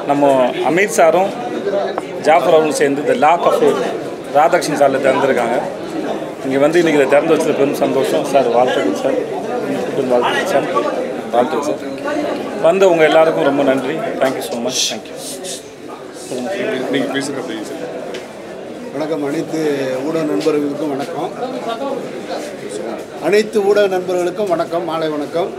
நம்ம அமீர் சாரும் ஜாஃபர் அவர்களும் சேர்ந்து இந்த லாக் ஆஃப் ராதாகிருஷ்ணன் சாரில் திறந்துருக்காங்க இங்கே வந்து இன்றைக்கி இதை திறந்து வச்சது பெரும் சந்தோஷம் சார் வாழ்த்துக்கள் சார் பெரும் வாழ்த்துக்கள் சார் வாழ்த்துக்கள் சார் வந்த உங்கள் எல்லாருக்கும் ரொம்ப நன்றி தேங்க்யூ ஸோ மச் தேங்க்யூ நீங்கள் பேசுகிற அப்படிங்க சார் வணக்கம் அனைத்து ஊடக நண்பர்களுக்கும் வணக்கம் அனைத்து ஊடக நண்பர்களுக்கும் வணக்கம் மாலை வணக்கம்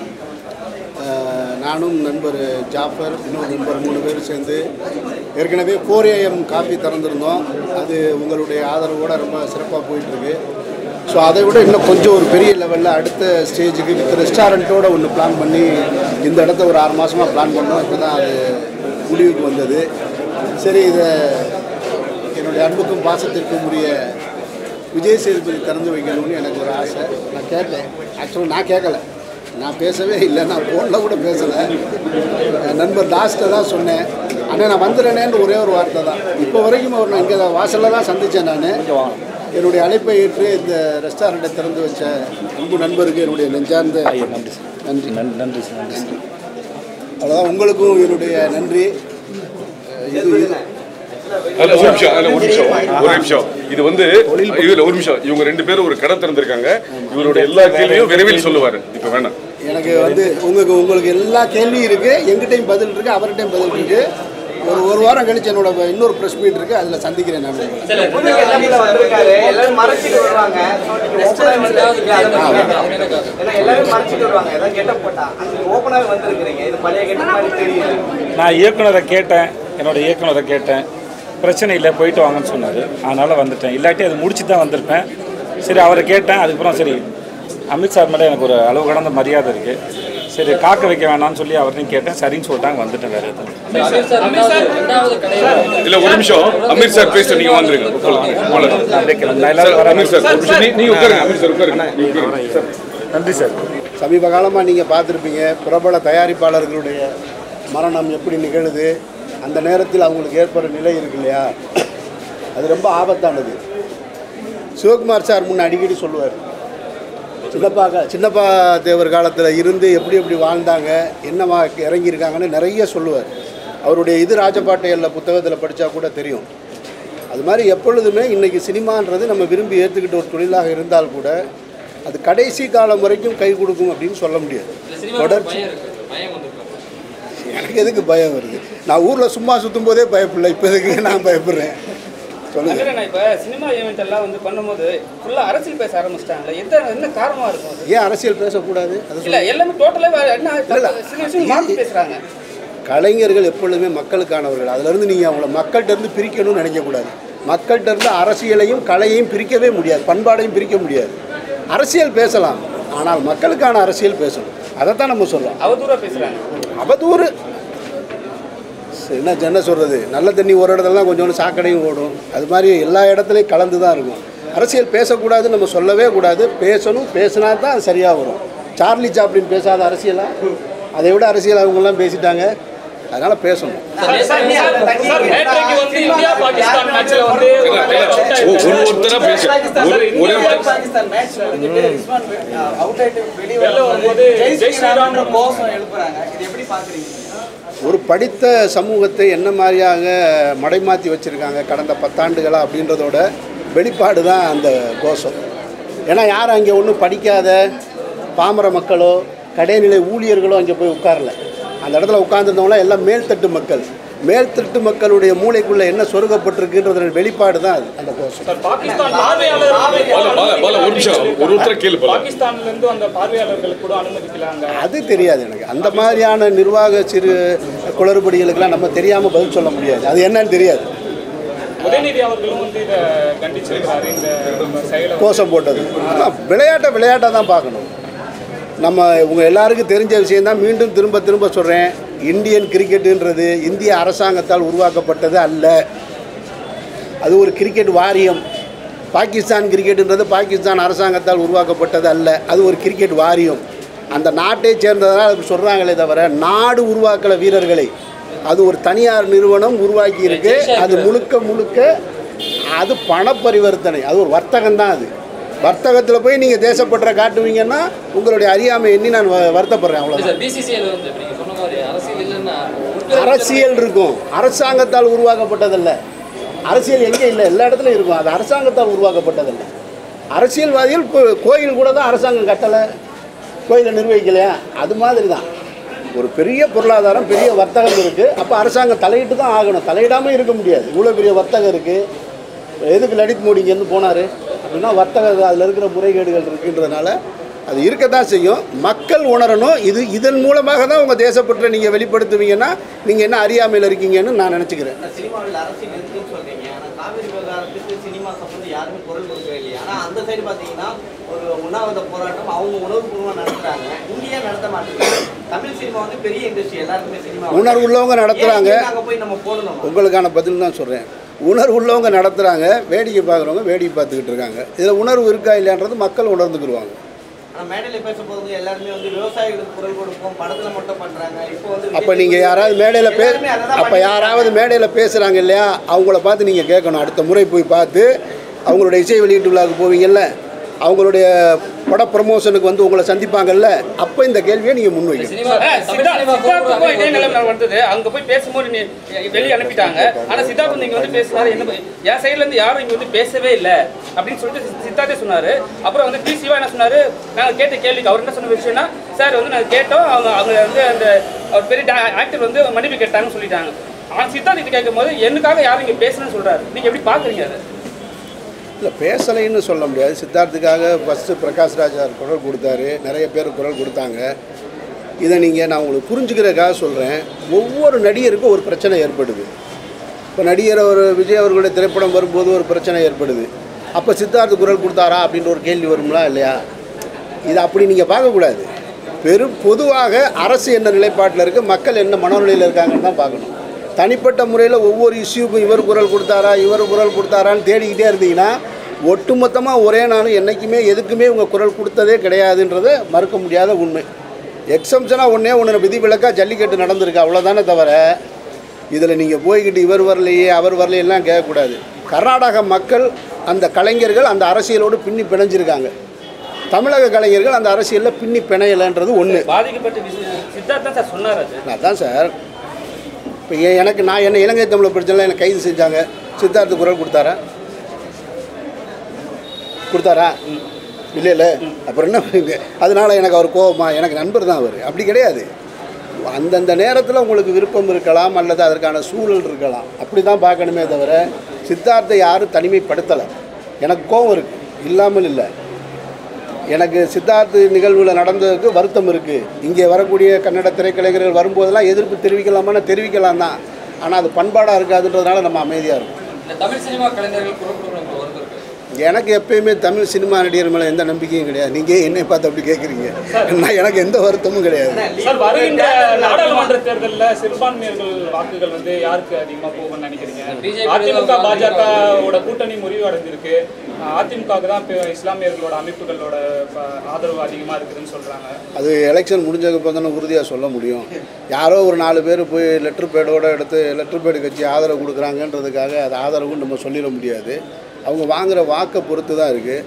அஹ், நானும் நண்பர் ஜாஃபர் இன்னொரு நண்பர் மூணு பேர் சேர்ந்து ஏற்கனவே ஃபோர் ஏஎம் காஃபி திறந்திருந்தோம் அது உங்களுடைய ஆதரவோடு ரொம்ப சிறப்பாக போயிட்டுருக்கு ஸோ அதை விட இன்னும் கொஞ்சம் ஒரு பெரிய லெவலில் அடுத்த ஸ்டேஜுக்கு வித் ரெஸ்டாரண்ட்டோட ஒன்று பிளான் பண்ணி இந்த இடத்த ஒரு ஆறு மாதமாக பிளான் பண்ணோம் இப்போ தான் அது முடிவுக்கு வந்தது சரி இதை என்னுடைய அன்புக்கும் பாசத்திற்கும் உரிய விஜய் சேதுபதி திறந்து வைக்கணும்னு எனக்கு ஒரு ஆசை நான் கேட்டேன் ஆக்சுவலாக நான் கேட்கல நான் பேசவே இல்லை நான் ஃபோனில் கூட பேசலை என் நண்பர் லாஸ்ட்டை தான் சொன்னேன் அண்ணே நான் வந்துடுறேனேன்னு ஒரே ஒரு வார்த்தை தான் இப்போ வரைக்கும் அவர் நான் இங்கே வாசலில் தான் சந்தித்தேன் நான் என்னுடைய அழைப்பை ஏற்று இந்த ரெஸ்டாரண்ட்டை திறந்து வச்ச அன்பு நண்பருக்கு என்னுடைய நெஞ்சார்ந்த ஐயா நன்றி சார் நன்றி நன்றி நன்றி சார் நன்றி சார் அவ்வளோதான் உங்களுக்கும் என்னுடைய நன்றி அஹ் இது இது அல்ல ஒரு நிமிஷம் அல்ல ஒரு நிமிஷம் ஒரு நிமிஷம் இது வந்து இதுல ஒரு நிமிஷம் இவங்க ரெண்டு பேரும் ஒரு கடை திறந்திருக்காங்க இவருடைய எல்லா கேள்வியும் விரைவில் சொல்லுவாரு இப்ப வேணாம் எனக்கு வந்து உங்களுக்கு உங்களுக்கு எல்லா கேள்வியும் இருக்குது எங்கிட்டையும் பதில் இருக்குது அவர்கிட்டையும் பதில் இருக்குது ஒரு ஒரு வாரம் கழிச்சு என்னோட இன்னொரு ப்ரெஸ் மீட் இருக்குது அதில் சந்திக்கிறேன் நான் உங்களை. புது கெட்டப்ல வந்திருக்காரு எல்லாரும் மறைச்சிட்டு வருவாங்க ஓப்பனாக ஏன்னா எல்லாரும் மறைச்சிட்டு வருவாங்க ஏதாவது கெட்டப் போட்டா அந்த ஓப்பனாக வந்திருக்கிறீங்க இது பழைய கெட்டப் மாதிரி தெரியுது நான் இயக்குனரை கேட்டேன் என்னோட இயக்குனரை கேட்டேன் பிரச்சனை இல்லை போயிட்டு வாங்கன்னு சொன்னார் அதனால் வந்துட்டேன் இல்லாட்டி அது முடிச்சு தான் வந்திருப்பேன் சரி அவரை கேட்டேன் அதுக்கப்புறம் சரி அமித் சார் மேலே எனக்கு ஒரு அளவு கடந்த மரியாதை இருக்குது சரி காக்க வைக்க வேணாம்னு சொல்லி அவர்கிட்டையும் கேட்டேன் சரின்னு சொல்லிட்டாங்க வந்துட்டேன் வேறு எதுவும் இல்ல ஒரு நிமிஷம் அமீர் சார் பேச நீங்க வந்துருங்க உட்காருங்க. உட்காருங்க. நான் அப்படியே கிளம்புறேன். நான் சார், எல்லாரும் வரேன். அமீர் சார் ஒரு நிமிஷம் நீ- நீங்க உட்காருங்க அமீர் சார் உட்காருங்க நீங்க உட்காருங்க. சார். நன்றி சார் சமீப காலமாக நீங்கள் பார்த்துருப்பீங்க பிரபல தயாரிப்பாளர்களுடைய மரணம் எப்படி நிகழுது அந்த நேரத்தில் அவங்களுக்கு ஏற்படுற நிலை இருக்கு இல்லையா அது ரொம்ப ஆபத்தானது சிவகுமார் சார் முன்ன அடிக்கடி சொல்லுவார் சின்னப்பா கா- சின்னப்பா தேவர் காலத்தில் இருந்து எப்படி எப்படி வாழ்ந்தாங்க என்னவா இறங்கியிருக்காங்கன்னு நிறைய சொல்லுவார் அவருடைய இது ராஜபாட்டையல்ல புத்தகத்தில் படித்தா கூட தெரியும் அது மாதிரி எப்பொழுதுமே இன்றைக்கி சினிமான்றது நம்ம விரும்பி ஏற்றுக்கிட்ட ஒரு தொழிலாக இருந்தால் கூட அது கடைசி காலம் வரைக்கும் கை கொடுக்கும் அப்படின்னு சொல்ல முடியாது தொடர்ச்சி எனக்கு எதுக்கு பயம் வருது நான் ஊரில் சும்மா சுற்றும் போதே பயப்படல இப்போ எதுக்கு நான் பயப்படுறேன் சொல்லுங்கள் சங்கரண்ணா இப்போ சினிமா ஈவெண்ட் எல்லாம் வந்து பண்ணும்போது ஃபுல்லாக அரசியல் பேச ஆரம்பிச்சிட்டாங்கல்ல எத்தனை என்ன காரணமாக இருக்கும் அது ஏன் அரசியல் பேசக்கூடாது அதை இல்லை எல்லாமே டோட்டலாக வேறு என்ன இல்ல. சில விஷயம் மாற்றி பேசுகிறாங்க கலைஞர்கள் எப்பொழுதுமே மக்களுக்கானவர்கள் அதிலிருந்து நீங்கள் அவங்கள மக்கள்கிட்ட இருந்து பிரிக்கணும்னு நினைக்கக்கூடாது மக்கள்கிட்ட இருந்து அரசியலையும் கலையையும் பிரிக்கவே முடியாது பண்பாடையும் பிரிக்க முடியாது அரசியல் பேசலாம் ஆனால் மக்களுக்கான அரசியல் பேசணும் அதைத்தான் நம்ம சொல்றோம் அவதூறாக பேசுகிறாங்க அவதூறு சரி, என்ன என்ன சொல்கிறது நல்ல தண்ணி ஒரு இடத்துலலாம் கொஞ்சோண்டு சாக்கடையும் ஓடும் அது மாதிரி எல்லா இடத்துலையும் கலந்து தான் இருக்கும் அரசியல் பேசக்கூடாதுன்னு நம்ம சொல்லவே கூடாது பேசணும் பேசினா தான் அது சரியாக வரும் சார்லி சாப்ளின் பேசாத அரசியலா அதை விட அரசியல் அவங்கெல்லாம் பேசிட்டாங்க அதனால் பேசணும் நேற்றைக்கு வந்து இந்தியா பாகிஸ்தான் மேட்ச்ல வந்து ஒ- ஒரு ஒருத்தரா பேச ஒரு ஒரே ஒரு- பாகிஸ்தான் மேட்ச் முடிஞ்சிட்டு ரிஸ்வான் அவுட் ஆயிட்டு வெளியே வெளில வரும்போது ஜெய் ஜெய் ஸ்ரீராம்ன்ற கோஷம் எழுப்புறாங்க இது எப்படி பாக்குறீங்க ஒரு படித்த சமூகத்தை என்ன மாதிரியாக மடைமாற்றி வச்சுருக்காங்க கடந்த பத்தாண்டுகளா அப்படின்றதோட வெளிப்பாடு தான் அந்த கோஷம் ஏன்னா யாரும் அங்கே ஒன்றும் படிக்காத பாமர மக்களோ கடைநிலை ஊழியர்களோ அங்கே போய் உட்காரல அந்த இடத்துல உட்கார்ந்துருந்தவங்களாம் எல்லாம் மேல்தட்டு மக்கள் மேல்தட்டு மக்களுடைய மூளைக்குள்ளே என்ன சொருகப்பட்டிருக்குன்றதோட வெளிப்பாடு தான் அது அந்த கோஷம் பாகிஸ்தான் பார்வையாளர் பாலா, பாலா, பாலா, ஒரு நிமிஷம் ஒரு ஒருத்தர கேளு பாலா பாகிஸ்தான்ல இருந்து அந்த பார்வையாளர்களுக்கு கூட அனுமதிக்கலாங்க அது தெரியாது எனக்கு அந்த மாதிரியான நிர்வாக சிறு குளறுபடிகளுக்கெல்லாம் நம்ம தெரியாமல் பதில் சொல்ல முடியாது அது என்னன்னு தெரியாது உதயநிதி அவர்களும் வந்து இதை கண்டிச்சிருக்காரு இந்த செயலை கோஷம் போட்டது ஆமாம் விளையாட்டை விளையாட்டாக தான் பார்க்கணும் நம்ம உங்கள் எல்லாருக்கும் தெரிஞ்ச விஷயந்தான் மீண்டும் திரும்ப திரும்ப சொல்கிறேன் இந்தியன் கிரிக்கெட்டுன்றது இந்திய அரசாங்கத்தால் உருவாக்கப்பட்டது அல்ல அது ஒரு கிரிக்கெட் வாரியம் பாகிஸ்தான் கிரிக்கெட்டுன்றது பாகிஸ்தான் அரசாங்கத்தால் உருவாக்கப்பட்டது அல்ல அது ஒரு கிரிக்கெட் வாரியம் அந்த நாட்டை சேர்ந்ததனால் அப்படி சொல்கிறாங்களே தவிர நாடு உருவாக்கல வீரர்களை அது ஒரு தனியார் நிறுவனம் உருவாக்கி இருக்கு அது முழுக்க முழுக்க அது பண பரிவர்த்தனை அது ஒரு வர்த்தகம் தான் அது வர்த்தகத்தில் போய் நீங்கள் தேசப்பற்ற காட்டுவீங்கன்னா உங்களுடைய அறியாமை எண்ணி நான் வ- வருத்தப்படுறேன் அவ்வளோதான் சார் பிசிசிஐல வந்து இப்ப நீங்க சொன்ன மாதிரி அரசியல் இல்லைன்னா உட்பிரதேச அரசியல் இருக்கும் அரசாங்கத்தால் உருவாக்கப்பட்டதல்ல அரசியல் எங்கே இல்லை எல்லா இடத்துலையும் இருக்கும் அது அரசாங்கத்தால் உருவாக்கப்பட்டதல்ல அரசியல்வாதிகள் கோ- கோயில் கூட தான் அரசாங்கம் கட்டலை கோயிலை நிர்வகிக்கலையா அது மாதிரி தான் ஒரு பெரிய பொருளாதாரம் பெரிய வர்த்தகம் இருக்குது அப்போ அரசாங்கம் தலையிட்டு தான் ஆகணும் தலையிடாமல் இருக்க முடியாது இவ்வளோ பெரிய வர்த்தகம் இருக்குது எதுக்கு லலித் மோடி இங்கேருந்து போனார் அப்படின்னா வர்த்தக அதில் இருக்கிற முறைகேடுகள் இருக்குன்றதுனால அது இருக்க தான் செய்யும் மக்கள் உணரணும் இது இதன் மூலமாக தான் உங்கள் தேசப்பற்றை நீங்கள் வெளிப்படுத்துவீங்கன்னா நீங்கள் என்ன அறியாமையில் இருக்கீங்கன்னு நான் நினச்சிக்கிறேன் ஆனா சினிமாவில் அரசியல் இருக்குன்னு சொல்றீங்க ஆனா காவிரி விவகாரத்துக்கு சினிமா சம்பந்தம் யாருமே குரல் கொடுக்கவே இல்லையா ஆனா அந்த சைடு பாத்தீங்கன்னா ஒரு உண்ணாவிரத போராட்டம் அவங்க உணர்வுபூர்வமா நடத்துறாங்க இங்கேயே நடத்த மாட்டேங்குது தமிழ் சினிமா வந்து பெரிய இண்டஸ்ட்ரி எல்லாருக்குமே சினிமா உணர்வு உள்ளவங்க நடத்துகிறாங்க ஏன் அங்க போய் நம்ம போடணும் உங்களுக்கான பதில் தான் சொல்கிறேன் உணர்வு உள்ளவங்க நடத்துகிறாங்க வேடிக்கை பார்க்குறவங்க வேடிக்கை பார்த்துக்கிட்டு இருக்காங்க இதில் உணர்வு இருக்கா இல்லையான்றது மக்கள் உணர்ந்துக்கிடுவாங்க ஆனா மேடையில பேச போறது எல்லாருமே வந்து விவசாயிகளுக்கு குரல் கொடுப்போம் படத்துல மட்டும் பண்றாங்க இப்போ வந்து அப்போ நீங்கள் யாராவது மேடையில் பே எல்லாருமே அதை தான் அப்போ பண்ணிட்டு யாராவது மேடையில் பேசுகிறாங்க இல்லையா அவங்கள பார்த்து நீங்கள் கேட்கணும் அடுத்த முறை போய் பார்த்து அவங்களுடைய இசை வெளியீட்டு விழாவுக்கு போவீங்கல்ல அவங்களுடைய பட ப்ரமோஷனுக்கு வந்து உங்களை சந்திப்பாங்கல்ல அப்போ இந்த கேள்வியை நீங்கள் முன்வைக்கணும் சினிமா ஆ, தமிழ் சித்தா- சினிமா சித்தார்த்துக்கும் இதே நிலைமை வந்தது அங்க போய் பேசும்போது நீ வெளியே அனுப்பிட்டாங்க ஆனா சித்தார்த் நீங்க வந்து பேசினாரு என்ன ப- என் சைடுல இருந்து யாரும் இங்க வந்து பேசவே இல்லை அப்படின்னு சொல்லிட்டு சி- சித்தார்த்தே சொன்னாரு அப்புறம் வந்து டி சிவா என்ன சொன்னாரு நாங்க கேட்ட கேள்விக்கு அவர் என்ன சொன்ன விஷயம்னா சார் வந்து நாங்க கேட்டோம் அவங்க அவங்க வந்து அந்த அவர் பெரிய ஆக்டர் வந்து மன்னிப்பு கேட்டாங்கன்னு சொல்லிட்டாங்க ஆனா சித்தார்த் இது கேட்கும் போது எனக்காக யாரும் இங்க பேசணும்னு சொல்றாரு நீங்க எப்படி பாக்குறீங்க அதை இல்லை பேசலைன்னு சொல்ல முடியாது சித்தார்த்துக்காக ஃபஸ்ட்டு பிரகாஷ் ராஜா குரல் கொடுத்தாரு நிறைய பேர் குரல் கொடுத்தாங்க இதை நீங்கள் நான் உங்களுக்கு புரிஞ்சுக்கிறதுக்காக சொல்கிறேன் ஒவ்வொரு நடிகருக்கும் ஒரு பிரச்சனை ஏற்படுது இப்போ நடிகர் ஒரு விஜய் அவர்களுடைய திரைப்படம் வரும்போது ஒரு பிரச்சனை ஏற்படுது அப்போ சித்தார்த்து குரல் கொடுத்தாரா அப்படின்ற ஒரு கேள்வி வருங்களா இல்லையா இது அப்படி நீங்கள் பார்க்கக்கூடாது பெரும் பொதுவாக அரசு என்ன நிலைப்பாட்டில் இருக்குது மக்கள் என்ன மனநிலையில் இருக்காங்கன்னு தான் பார்க்கணும் தனிப்பட்ட முறையில் ஒவ்வொரு இஷ்யூக்கும் இவர் குரல் கொடுத்தாரா இவர் குரல் கொடுத்தாரான்னு தேடிக்கிட்டே இருந்தீங்கன்னா ஒட்டுமொத்தமாக ஒரே நாள் என்றைக்குமே எதுக்குமே உங்கள் குரல் கொடுத்ததே கிடையாதுன்றதை மறுக்க முடியாத உண்மை எக்ஸம்ஷனாக ஒன்றே ஒன்று விதிவிலக்காக ஜல்லிக்கட்டு நடந்திருக்கு அவ்வளோதானே தவிர இதில் நீங்கள் போய்கிட்டு இவர் வரலையே அவர் வரலையெல்லாம் கேட்கக்கூடாது கர்நாடக மக்கள் அந்த கலைஞர்கள் அந்த அரசியலோடு பின்னி பிணைஞ்சிருக்காங்க தமிழக கலைஞர்கள் அந்த அரசியலில் பின்னி பிணையலைன்றது ஒன்று பாதிக்கப்பட்ட விஷயம் சித்தார்த் தான் சார் சொன்னார் அது அதான் சார் இப்போ ஏன் எனக்கு நான் என்ன இலங்கை தமிழர் பிரச்சனை எனக்கு கைது செஞ்சாங்க சித்தார்த்து குரல் கொடுத்தாரா கொடுத்தாரா இல்லை இல்லை அப்புறம் என்ன பண்ணுங்க? அதனால எனக்கு அவர் கோவமா எனக்கு நண்பர் தான் அவர் அப்படி கிடையாது அந்தந்த நேரத்தில் உங்களுக்கு விருப்பம் இருக்கலாம் அல்லது அதற்கான சூழல் இருக்கலாம் அப்படி தான் பார்க்கணுமே தவிர சித்தார்த்தை யாரும் தனிமைப்படுத்தலை எனக்கு கோவம் இருக்குது இல்லாமல் இல்லை எனக்கு சித்தார்த்து நிகழ்வில் நடந்ததுக்கு வருத்தம் இருக்குது இங்கே வரக்கூடிய கன்னட திரைக்கலைஞர்கள் வரும்போதெல்லாம் எதிர்ப்பு தெரிவிக்கலாமான்னு தெரிவிக்கலாம் தான் ஆனால் அது பண்பாடாக இருக்காதுன்றதுனால நம்ம அமைதியாக இருக்கும் இந்த தமிழ் சினிமா கலைஞர்கள் குரல் கொடுக்குற வருது இருக்கு எனக்கு எப்பயுமே தமிழ் சினிமா நடிகர் மேலே எந்த நம்பிக்கையும் கிடையாது நீங்கள் என்னை பார்த்து அப்படி கேட்குறீங்க நான் எனக்கு எந்த வருத்தமும் கிடையாது சார் வருகின்ற நாடாளுமன்ற தேர்தல்ல சிறுபான்மையர்கள் வாக்குகள் வந்து யாருக்கு அதிகமா போகும்னு நினைக்கிறீங்க BJP அதிமுக பாஜகவோட கூட்டணி முறிவு அடைஞ்சிருக்கு அதிமுகவுக்கு தான் இப்போ இஸ்லாமியர்களோட அமைப்புகளோட ப- ஆதரவு அதிகமா இருக்குதுன்னு சொல்றாங்க அது எலெக்ஷன் முடிஞ்சதுக்கு தானே உறுதியாக சொல்ல முடியும் யாரோ ஒரு நாலு பேர் போய் லெட்டர் பேடோட எடுத்து லெட்டர் பேடு கட்சி ஆதரவு கொடுக்குறாங்கன்றதுக்காக அது ஆதரவுன்னு நம்ம சொல்லிட முடியாது அவங்க வாங்குகிற வாக்கை பொறுத்து தான் இருக்குது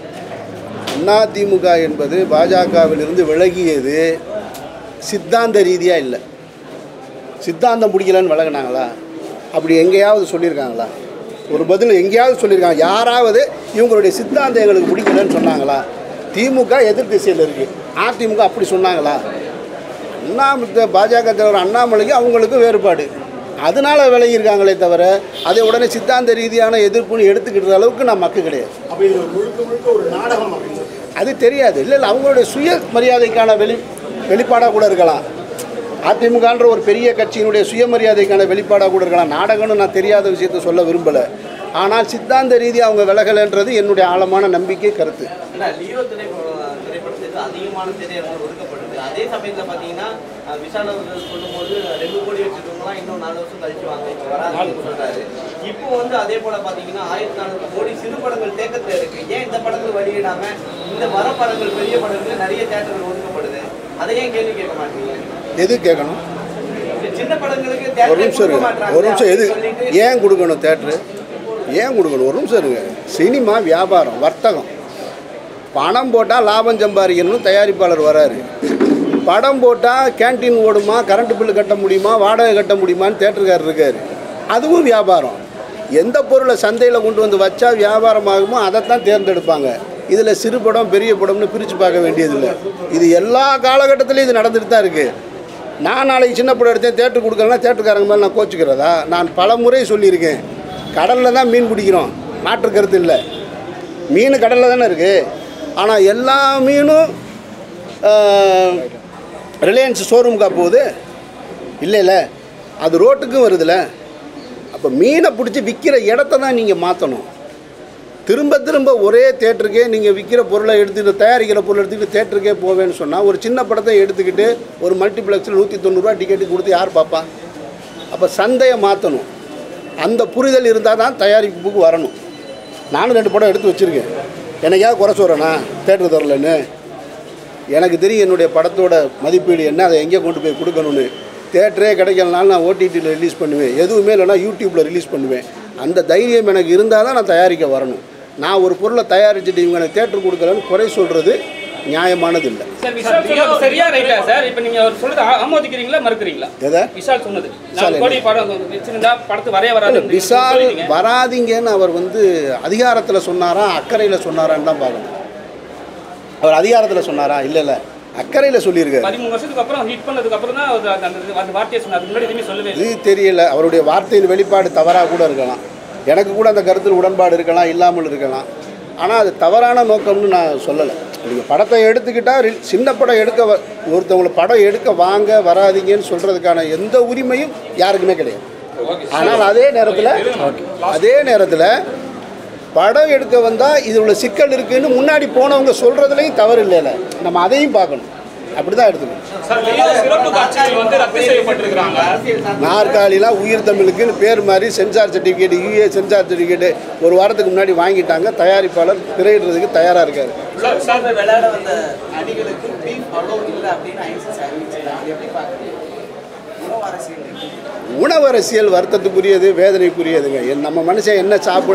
அதிமுக என்பது பாஜகவிலிருந்து விலகியது சித்தாந்த ரீதியாக இல்லை சித்தாந்தம் பிடிக்கலன்னு விலகினாங்களா அப்படி எங்கேயாவது சொல்லியிருக்காங்களா ஒரு பதில் எங்கேயாவது சொல்லியிருக்காங்க யாராவது இவங்களுடைய சித்தாந்தம் எங்களுக்கு பிடிக்கலன்னு சொன்னாங்களா திமுக எதிர் திசையில் இருக்குது அதிமுக அப்படி சொன்னாங்களா அண்ணாமலை பாஜக தலைவர் அண்ணாமலைக்கு அவங்களுக்கு வேறுபாடு அதனால விலகியிருக்காங்களே தவிர அதை உடனே சித்தாந்த ரீதியான எதிர்ப்புன்னு எடுத்துக்கிட்ட அளவுக்கு நான் மக்கு கிடையாது அப்போ இது முழுக்க முழுக்க ஒரு நாடகம் அப்படின்னு சொல்லி அது தெரியாது இல்லை இல்லை அவங்களுடைய சுய மரியாதைக்கான வெளி வெளிப்பாடாக கூட இருக்கலாம் அதிமுகன்ற ஒரு பெரிய கட்சியினுடைய சுயமரியாதைக்கான வெளிப்பாடாக கூட இருக்கலாம் நாடகம்னு நான் தெரியாத விஷயத்த சொல்ல விரும்பலை ஆனால் சித்தாந்த ரீதி அவங்க விலகலைன்றது என்னுடைய ஆழமான நம்பிக்கை கருத்து ஆனா லியோ திரைப்படம் திரைப்படத்துக்கு அதிகமான திரையரங்கு ஒதுக்கப்படுது அதே சமயத்துல பாத்தீங்கன்னா அஹ், விஷால் அவர்கள் சொல்லும்போது ரெண்டு கோடி வச்சிருக்கவங்களாம் இன்னும் நாலு வருஷம் கழிச்சு வாங்க இப்போ வராதுன்னு சொல்றாரு இப்போ வந்து அதே போல பாத்தீங்கன்னா ஆயிரத்தி நானூறு கோடி சிறு படங்கள் தேக்கத்துல இருக்கு ஏன் இந்த படங்கள் வெளியிடாம இந்த வர படங்கள் பெரிய படங்கள் நிறைய தேட்டர்கள் ஒதுக்கப்படுது அதை ஏன் கேள்வி கேட்க மாட்டீங்க எது கேட்கணும் இந்த சின்ன படங்களுக்கு ஒரு தேட்டர் நிமிஷம் கொடுக்க இருங்க மாட்டாங்க ஒரு நிமிஷம் எது அப்படின்னு சொல்லிட்டு ஏன் கொடுக்கணும் தேட்ரு ஏன் கொடுக்கணும் ஒரு நிமிஷம் இருங்க சினிமா வியாபாரம் வர்த்தகம் பணம் போட்டால் லாபம் சம்பாதிக்கணும்னு தயாரிப்பாளர் வராரு படம் போட்டால் கேண்டீன் ஓடுமா கரண்ட் பில்லு கட்ட முடியுமா வாடகை கட்ட முடியுமான்னு தேட்டருக்காரர் இருக்கார் அதுவும் வியாபாரம் எந்த பொருளை சந்தையில் கொண்டு வந்து வச்சா வியாபாரம் ஆகுமோ அதைத்தான் தேர்ந்தெடுப்பாங்க இதில் சிறு படம் பெரிய படம்னு பிரித்து பார்க்க வேண்டியதில்லை இது எல்லா காலகட்டத்திலையும் இது நடந்துட்டு தான் இருக்குது நான் நாளைக்கு சின்ன படம் எடுத்தேன் தேட்டர் கொடுக்கலன்னா தேட்டருக்காரங்க மேலே நான் கோச்சிக்கிறதா நான் பல முறை சொல்லியிருக்கேன் கடலில் தான் மீன் பிடிக்கிறோம் மாற்று கருத்து இல்லை மீன் கடலில் தானே இருக்குது ஆனால் எல்லா மீனும் ரிலையன்ஸ் ஷோரூமுக்கா போகுது இல்லைல்ல அது ரோட்டுக்கும் வருதுல்ல அப்போ மீனை பிடிச்சி விற்கிற இடத்த தான் நீங்கள் மாற்றணும் திரும்ப திரும்ப ஒரே தேட்டருக்கே நீங்கள் விற்கிற பொருளை எடுத்துக்கிட்டு தயாரிக்கிற பொருளை எடுத்துக்கிட்டு தேட்டருக்கே போவேன்னு சொன்னால் ஒரு சின்ன படத்தை எடுத்துக்கிட்டு ஒரு மல்டிப்ளெக்ஸில் நூற்றி தொண்ணூறுரூவா டிக்கெட்டு கொடுத்து யார் பார்ப்பா அப்போ சந்தையை மாற்றணும் அந்த புரிதல் இருந்தால் தான் தயாரிப்புக்கு வரணும் நானும் ரெண்டு படம் எடுத்து வச்சுருக்கேன் எனக்காக குறை சொல்கிறேனா தேட்டர் தரலன்னு எனக்கு தெரியும் என்னுடைய படத்தோட மதிப்பீடு என்ன அதை எங்கே கொண்டு போய் கொடுக்கணும்னு தேட்டரே கிடைக்கலனாலும் நான் ஓடிடியில் ரிலீஸ் பண்ணுவேன் எதுவுமே இல்லைனா யூடியூப்பில் ரிலீஸ் பண்ணுவேன் அந்த தைரியம் எனக்கு இருந்தால் தான் நான் தயாரிக்க வரணும் நான் ஒரு பொருளை தயாரிச்சுட்டு இவங்க எனக்கு தேட்டர் கொடுக்கலன்னு குறை சொல்கிறது நியாயமானது இல்லை சார் விஷால் சொன்னது சரியா ரைட்டா சார் இப்போ நீங்க அவர் சொல்றது ஆ- ஆமோதிக்கிறீங்களா மறுக்கிறீங்களா எதை விஷால் சொன்னது விஷால் நாலு கோடி படம் வச்சிருந்தா படத்து வரைய வராது விஷால் வராதீங்கன்னு அவர் வந்து அதிகாரத்தில் சொன்னாரா அக்கறையில் சொன்னாரான்னு தான் பார்க்கணும் அவர் அதிகாரத்தில் சொன்னாரா இல்லை இல்லை அக்கறையில் சொல்லியிருக்காரு பதிமூணு வருஷத்துக்கு அப்புறம் ஹிட் பண்ணதுக்கு அப்புறம் தான் அவர் அந்த அந்த- அந்த வார்த்தையை சொன்னார் அதுக்கு முன்னாடி எதுவுமே சொல்லவே இல்லை இது தெரியல அவருடைய வார்த்தையின் வெளிப்பாடு தவறாக கூட இருக்கலாம் எனக்கு கூட அந்த கருத்தில் உடன்பாடு இருக்கலாம் இல்லாமல் இருக்கலாம் ஆனால் அது தவறான நோக்கம்னு நான் சொல்லலை நீங்கள் படத்தை எடுத்துக்கிட்டால் ரி- சின்ன படம் எடுக்க வ- ஒருத்தவங்களை படம் எடுக்க வாங்க வராதீங்கன்னு சொல்கிறதுக்கான எந்த உரிமையும் யாருக்குமே கிடையாது ஆனால் அதே நேரத்தில் அதே நேரத்தில் படம் எடுக்க வந்தால் இது உள்ள சிக்கல் இருக்குன்னு முன்னாடி போனவங்க சொல்கிறதுலையும் தவறு இல்லைல்ல நம்ம அதையும் பார்க்கணும் அப்படி தான் எடுத்துக்கணும் சார் வெளியில சிறப்பு காட்சிகள் வந்து ரத்து செய்யப்பட்டிருக்கிறாங்க நாற்காலிலாம் உயிர் தமிழுக்குன்னு பேர் மாதிரி censor certificate UA censor certificate ஒரு வாரத்துக்கு முன்னாடி வாங்கிட்டாங்க தயாரிப்பாளர் திரையிடுறதுக்கு தயாராக இருக்கார் சார் சார் விளையாட வந்த அணிகளுக்கு பீஃப் அலோட் இல்லை அப்படின்னு ஐசிசி அறிவிச்சிருக்காங்க அது எப்படி பார்க்குறீங்க உணவு அரசியல் உணவு அரசியல் வருத்தத்துக்குரியது வேதனைக்குரியதுங்க என் நம்ம மனுஷன் என்ன சாப்பிட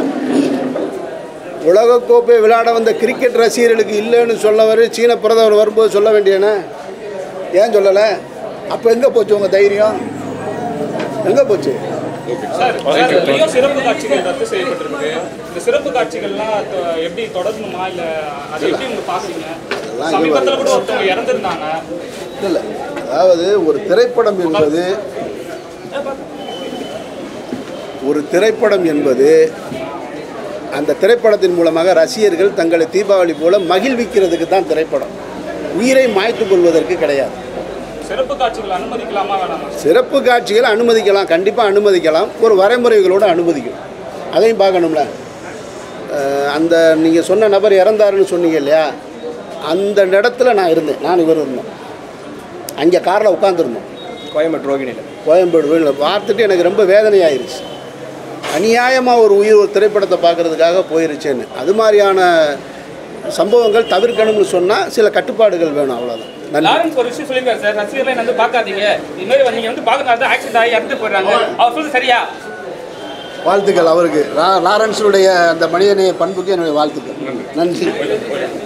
உலகக்கோப்பை விளையாட வந்த கிரிக்கெட் ரசிகர்களுக்கு இல்லைன்னு சொல்லவர் சீன பிரதமர் வரும்போது சொல்ல வேண்டியன ஏன் சொல்லலை அப்போ எங்கே போச்சு உங்கள் தைரியம் எங்கே போச்சு சார் சார் ரியோ சிறப்பு காட்சிகள் ரத்து செய்யப்பட்டிருக்கு இந்த சிறப்பு காட்சிகள்லாம் தொ- எப்படி தொடரணுமா இல்ல அதை எப்படி நீங்க பாக்குறீங்க அதெல்லாம் சமீபத்துல கூட ஒருத்தவங்க இறந்திருந்தாங்க இல்லை அதாவது ஒரு திரைப்படம் என்பது ஒரு திரைப்படம் என்பது அந்த திரைப்படத்தின் மூலமாக ரசிகர்கள் தங்களை தீபாவளி போல மகிழ்விக்கிறதுக்கு தான் திரைப்படம் உயிரை மாய்த்துக் கொள்வதற்கு கிடையாது சிறப்பு காட்சிகள் அனுமதிக்கலாமா வேணாமா சிறப்பு காட்சிகளை அனுமதிக்கலாம் கண்டிப்பாக அனுமதிக்கலாம் ஒரு வரைமுறைகளோடு அனுமதிக்கும் அதையும் பார்க்கணும்ல அஹ் அந்த நீங்கள் சொன்ன நபர் இறந்தாருன்னு சொன்னீங்க இல்லையா அந்த இடத்துல நான் இருந்தேன் நான் இவர் இருந்தோம் அங்கே காரில் உட்காந்துருந்தோம் கோயம்பேடு ரோகிணியில் கோயம்பேடு வீட்டில் பார்த்துட்டு எனக்கு ரொம்ப வேதனையாயிருச்சு அநியாயமாக ஒரு உயிர் ஒரு திரைப்படத்தை பார்க்கறதுக்காக போயிருச்சேன்னு அது மாதிரியான சம்பவங்கள் தவிர்க்கணும்னு சொன்னால் சில கட்டுப்பாடுகள் வேணும் அவ்வளோதான் நன்றி லாரன்ஸ் ஒரு விஷயம் சொல்லியிருக்காரு சார் ரசிகர்களை வந்து பார்க்காதீங்க இது மாதிரி நீங்க வந்து பார்க்கறதுனால தான் ஆக்சிடென்ட் ஆகி இறந்து போயிடுறாங்க அவர் சொல்றது சரியா வாழ்த்துக்கள் அவருக்கு லா லாரன்ஸுடைய அந்த மனிதநேய பண்புக்கு என்னுடைய வாழ்த்துக்கள் நன்றி